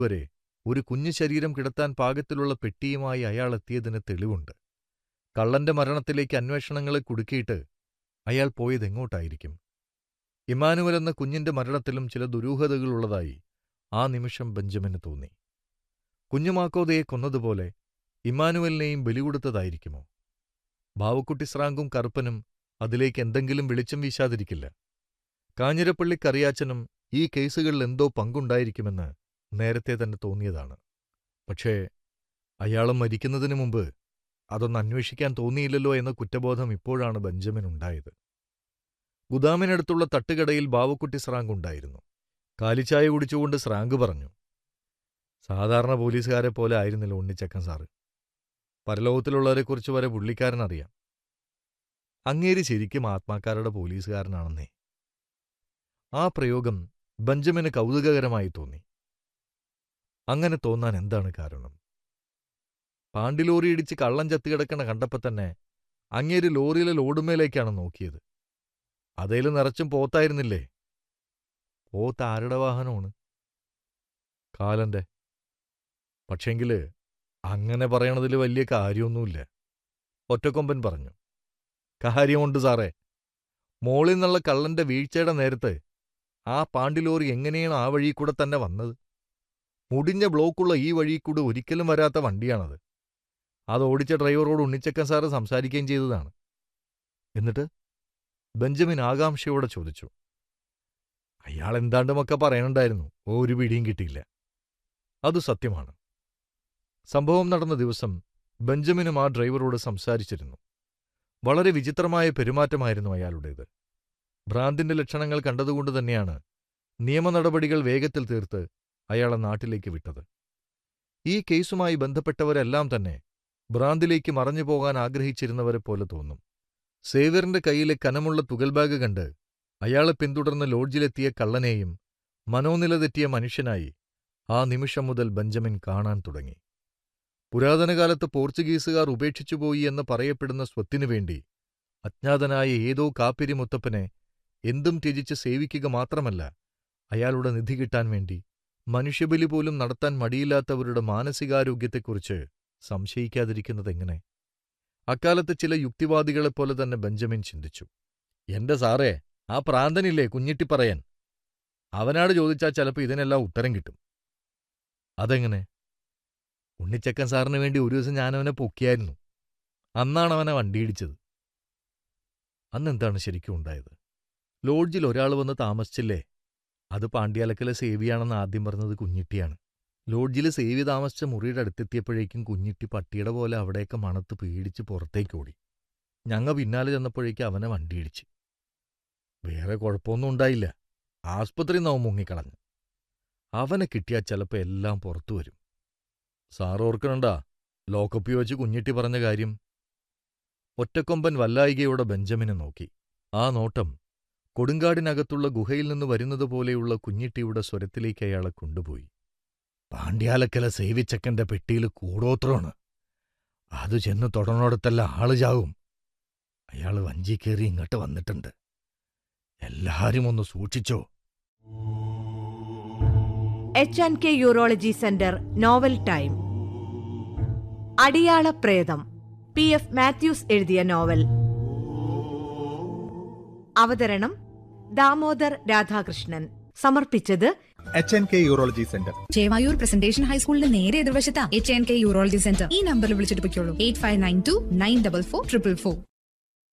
വരെ ഒരു കുഞ്ഞു ശരീരം കിടത്താൻ പാകത്തിലുള്ള പെട്ടിയുമായി അയാൾ എത്തിയതിന് തെളിവുണ്ട് കള്ളന്റെ മരണത്തിലേക്ക് അന്വേഷണങ്ങളെ കുടുക്കിയിട്ട് അയാൾ പോയത് എങ്ങോട്ടായിരിക്കും ഇമാനുവൽ എന്ന കുഞ്ഞിന്റെ മരണത്തിലും ചില ദുരൂഹതകളുള്ളതായി ആ നിമിഷം ബെഞ്ചമിന് തോന്നി കുഞ്ഞുമാക്കോതയെ കൊന്നതുപോലെ ഇമാനുവലിനെയും ബലികൊടുത്തതായിരിക്കുമോ ബാവുക്കുട്ടി സ്രാങ്കും കറുപ്പനും അതിലേക്ക് എന്തെങ്കിലും വെളിച്ചം വീശാതിരിക്കില്ല കാഞ്ഞിരപ്പള്ളി കറിയാച്ചനും ഈ കേസുകളിൽ എന്തോ പങ്കുണ്ടായിരിക്കുമെന്ന് നേരത്തെ തന്നെ തോന്നിയതാണ് പക്ഷേ അയാളും മരിക്കുന്നതിനു മുമ്പ് അതൊന്ന് അന്വേഷിക്കാൻ തോന്നിയില്ലല്ലോ എന്ന കുറ്റബോധം ഇപ്പോഴാണ് ബെഞ്ചമിനുണ്ടായത് ഗുദാമിനടുത്തുള്ള തട്ടുകടയിൽ ബാവുക്കുട്ടി സ്രാങ്ക് ഉണ്ടായിരുന്നു കാലിച്ചായ കുടിച്ചുകൊണ്ട് സ്രാങ്ക് പറഞ്ഞു സാധാരണ പോലീസുകാരെ പോലെ ആയിരുന്നില്ല ഉണ്ണിച്ചക്കൻ സാറ് പരലോകത്തിലുള്ളവരെക്കുറിച്ച് വരെ പുള്ളിക്കാരനറിയാം അങ്ങേര് ശരിക്കും ആത്മാക്കാരുടെ പോലീസുകാരനാണെന്നേ ആ പ്രയോഗം ബെഞ്ചമിന് കൗതുകകരമായി തോന്നി അങ്ങനെ തോന്നാൻ എന്താണ് കാരണം പാണ്ടിലോറി ഇടിച്ച് കള്ളം ചത്തുകിടക്കണ കണ്ടപ്പോ തന്നെ അങ്ങേര് ലോറിയിലെ ലോഡുമേലേക്കാണ് നോക്കിയത് അതേല് നിറച്ചും പോത്തായിരുന്നില്ലേ പോത്ത് ആരുടെ വാഹനമാണ് കാലന്റെ പക്ഷെങ്കില് അങ്ങനെ പറയണതിൽ വലിയ കാര്യമൊന്നുമില്ല ഒറ്റക്കൊമ്പൻ പറഞ്ഞു കാര്യമുണ്ട് സാറേ മോളിൽ നിന്നുള്ള കള്ളന്റെ വീഴ്ചയുടെ നേരത്ത് ആ പാണ്ടിലോറി എങ്ങനെയാണ് ആ വഴി കൂടെ തന്നെ വന്നത് മുടിഞ്ഞ ബ്ലോക്കുള്ള ഈ വഴി കൂടെ ഒരിക്കലും വരാത്ത വണ്ടിയാണത് അത് ഓടിച്ച ഡ്രൈവറോട് ഉണ്ണിച്ചക്കൻ സാറ് സംസാരിക്കുകയും ചെയ്തതാണ് എന്നിട്ട് ബെഞ്ചമിൻ ആകാംക്ഷയോടെ ചോദിച്ചു അയാൾ എന്താണ്ടുമൊക്കെ പറയണുണ്ടായിരുന്നു ഒരു പിടിയും കിട്ടിയില്ല അത് സത്യമാണ് സംഭവം നടന്ന ദിവസം ബെഞ്ചമിനും ആ ഡ്രൈവറോട് സംസാരിച്ചിരുന്നു വളരെ വിചിത്രമായ പെരുമാറ്റമായിരുന്നു അയാളുടേത് ഭ്രാന്തിന്റെ ലക്ഷണങ്ങൾ കണ്ടതുകൊണ്ട് തന്നെയാണ് നിയമ നടപടികൾ വേഗത്തിൽ തീർത്ത് അയാളെ നാട്ടിലേക്ക് വിട്ടത് ഈ കേസുമായി ബന്ധപ്പെട്ടവരെല്ലാം തന്നെ ഭ്രാന്തിലേക്ക് മറഞ്ഞു പോകാൻ ആഗ്രഹിച്ചിരുന്നവരെ പോലെ തോന്നും സേവ്യറിന്റെ കയ്യിലെ കനമുള്ള തുകൽ ബാഗ് കണ്ട് അയാളെ പിന്തുടർന്ന് ലോഡ്ജിലെത്തിയ കള്ളനെയും മനോനില തെറ്റിയ മനുഷ്യനായി ആ നിമിഷം മുതൽ ബെഞ്ചമിൻ കാണാൻ തുടങ്ങി പുരാതനകാലത്ത് പോർച്ചുഗീസുകാർ ഉപേക്ഷിച്ചുപോയി എന്ന് പറയപ്പെടുന്ന സ്വത്തിനു വേണ്ടി അജ്ഞാതനായ ഏതോ കാപ്പിരി മുത്തപ്പനെ എന്തും ത്യജിച്ച് സേവിക്കുക മാത്രമല്ല അയാളുടെ നിധി കിട്ടാൻ വേണ്ടി മനുഷ്യബലി പോലും നടത്താൻ മടിയില്ലാത്തവരുടെ മാനസികാരോഗ്യത്തെക്കുറിച്ച് സംശയിക്കാതിരിക്കുന്നതെങ്ങനെ അക്കാലത്ത് ചില യുക്തിവാദികളെപ്പോലെ തന്നെ ബെഞ്ചമിൻ ചിന്തിച്ചു എന്റെ സാറേ ആ പ്രാന്തനില്ലേ കുഞ്ഞിട്ടി പറയാൻ അവനാട് ചോദിച്ചാൽ ചിലപ്പോൾ ഇതിനെല്ലാം ഉത്തരം കിട്ടും അതെങ്ങനെ ഉണ്ണിച്ചക്കൻ സാറിന് വേണ്ടി ഒരു ദിവസം ഞാനവനെ പൊക്കിയായിരുന്നു അന്നാണ് അവനെ വണ്ടിയിടിച്ചത് അന്നെന്താണ് ശരിക്കും ഉണ്ടായത് ലോഡ്ജിൽ ഒരാൾ വന്ന് താമസിച്ചില്ലേ അത് പാണ്ഡ്യാലക്കലെ സേവിയാണെന്ന് ആദ്യം പറഞ്ഞത് കുഞ്ഞിട്ടിയാണ് ലോഡ്ജിൽ സേവി താമസിച്ച മുറിയുടെ അടുത്തെത്തിയപ്പോഴേക്കും കുഞ്ഞിട്ടി പട്ടിയുടെ പോലെ അവിടെയൊക്കെ മണത്ത് പേടിച്ച് പുറത്തേക്ക് ഓടി ഞങ്ങ പിന്നാലെ ചെന്നപ്പോഴേക്കും അവനെ വണ്ടിയിടിച്ച് വേറെ കുഴപ്പമൊന്നും ഉണ്ടായില്ല ആസ്പത്രി നവൻ മുങ്ങിക്കളഞ്ഞു അവനെ കിട്ടിയാൽ ചിലപ്പോൾ എല്ലാം പുറത്തു വരും സാർ ഓർക്കണണ്ടാ ലോക്കപ്പി വെച്ച് കുഞ്ഞിട്ടി പറഞ്ഞ കാര്യം ഒറ്റക്കൊമ്പൻ വല്ലായികയോടെ ബെഞ്ചമിനെ നോക്കി ആ നോട്ടം കൊടുങ്കാടിനകത്തുള്ള ഗുഹയിൽ നിന്ന് വരുന്നത് പോലെയുള്ള കുഞ്ഞിട്ടിയുടെ സ്വരത്തിലേക്ക് അയാളെ കൊണ്ടുപോയി പാണ്ഡ്യാലക്കല സേവിച്ചക്കന്റെ പെട്ടിയിൽ കൂടോത്രമാണ് അത് ചെന്ന് തൊടണോടത്തെല്ലാം ആള് ചാവും അയാള് വഞ്ചി കയറി ഇങ്ങോട്ട് വന്നിട്ടുണ്ട് എല്ലാരും ഒന്ന് സൂക്ഷിച്ചോ H and K urology centre novel time Adiyala Pretham P F Mathews എഴുതിയ നോവൽ അവതരണം ദാമോദർ രാധാകൃഷ്ണൻ സമർപ്പിച്ചത് H N K urology centre Chevayur presentation ഹൈസ്കൂളിന്റെ നേരെ എതിർവശത്താ H N K urology centre ഈ നമ്പറിൽ വിളിച്ചിട്ട് പൊയ്ക്കോളൂ eight five nine two nine double four triple four